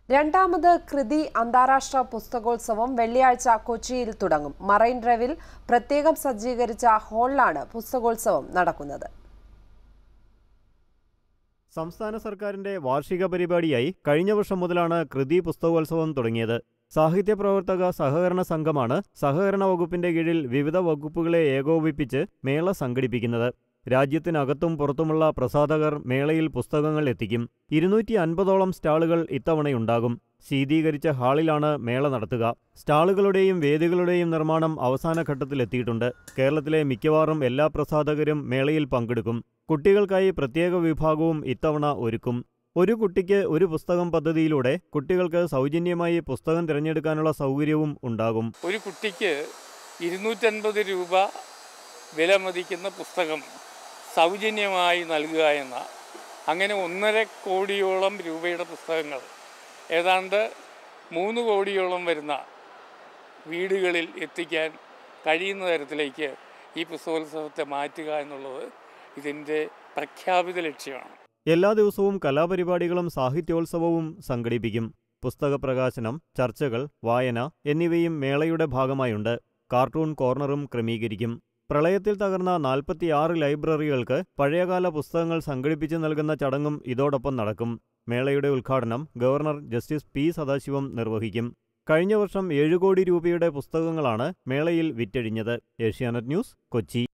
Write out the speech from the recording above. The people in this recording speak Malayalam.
രണ്ടാമത് കൃതി അന്താരാഷ്ട്ര പുസ്തകോത്സവം വെള്ളിയാഴ്ച കൊച്ചിയിൽ തുടങ്ങും മറൈൻ ഡ്രൈവിൽ പ്രത്യേകം സജ്ജീകരിച്ച ഹാളിലാണ് പുസ്തകോത്സവം നടക്കുന്നത് സംസ്ഥാന സർക്കാരിന്റെ വാർഷിക പരിപാടിയായി കഴിഞ്ഞ വർഷം മുതലാണ് കൃതി പുസ്തകോത്സവം തുടങ്ങിയത് സാഹിത്യ പ്രവർത്തക സഹകരണ സംഘമാണ് സഹകരണ വകുപ്പിന്റെ കീഴിൽ വിവിധ വകുപ്പുകളെ ഏകോപിപ്പിച്ച് മേള സംഘടിപ്പിക്കുന്നത് രാജ്യത്തിനകത്തും പുറത്തുമുള്ള പ്രസാധകർ മേളയിൽ പുസ്തകങ്ങൾ എത്തിക്കും ഇരുന്നൂറ്റി അൻപതോളം സ്റ്റാളുകൾ ഇത്തവണയുണ്ടാകും ശീതീകരിച്ച ഹാളിലാണ് മേള നടത്തുക സ്റ്റാളുകളുടെയും വേദികളുടെയും നിർമ്മാണം അവസാന ഘട്ടത്തിലെത്തിയിട്ടുണ്ട് കേരളത്തിലെ മിക്കവാറും എല്ലാ പ്രസാധകരും മേളയിൽ പങ്കെടുക്കും കുട്ടികൾക്കായി പ്രത്യേക വിഭാഗവും ഇത്തവണ ഒരുക്കും ഒരു കുട്ടിക്ക് ഒരു പുസ്തകം പദ്ധതിയിലൂടെ കുട്ടികൾക്ക് സൗജന്യമായി പുസ്തകം തിരഞ്ഞെടുക്കാനുള്ള സൗകര്യവും ഉണ്ടാകും ഒരു കുട്ടിക്ക് ഇരുന്നൂറ്റൻപത് രൂപ വില മതിക്കുന്ന പുസ്തകം സൗജന്യമായി നൽകുക എന്ന അങ്ങനെ ഒന്നര കോടിയോളം രൂപയുടെ പുസ്തകങ്ങൾ ഏതാണ്ട് മൂന്ന് കോടിയോളം വരുന്ന വീടുകളിൽ എത്തിക്കാൻ കഴിയുന്ന തരത്തിലേക്ക് ഈ പുസ്തകോത്സവത്തെ മാറ്റുക എന്നുള്ളത് ഇതിൻ്റെ പ്രഖ്യാപിത ലക്ഷ്യമാണ് എല്ലാ ദിവസവും കലാപരിപാടികളും സാഹിത്യോത്സവവും സംഘടിപ്പിക്കും പുസ്തക പ്രകാശനം ചർച്ചകൾ വായന എന്നിവയും മേളയുടെ ഭാഗമായുണ്ട് കാർട്ടൂൺ കോർണറും ക്രമീകരിക്കും പ്രളയത്തിൽ തകർന്ന നാൽപ്പത്തിയാറ് ലൈബ്രറികൾക്ക് പഴയകാല പുസ്തകങ്ങൾ സംഘടിപ്പിച്ച് നൽകുന്ന ചടങ്ങും ഇതോടൊപ്പം നടക്കും മേളയുടെ ഉദ്ഘാടനം ഗവർണർ ജസ്റ്റിസ് പി സദാശിവം നിർവഹിക്കും കഴിഞ്ഞ വർഷം ഏഴ് കോടി രൂപയുടെ പുസ്തകങ്ങളാണ് മേളയിൽ വിറ്റഴിഞ്ഞത് ഏഷ്യാനെറ്റ് ന്യൂസ് കൊച്ചി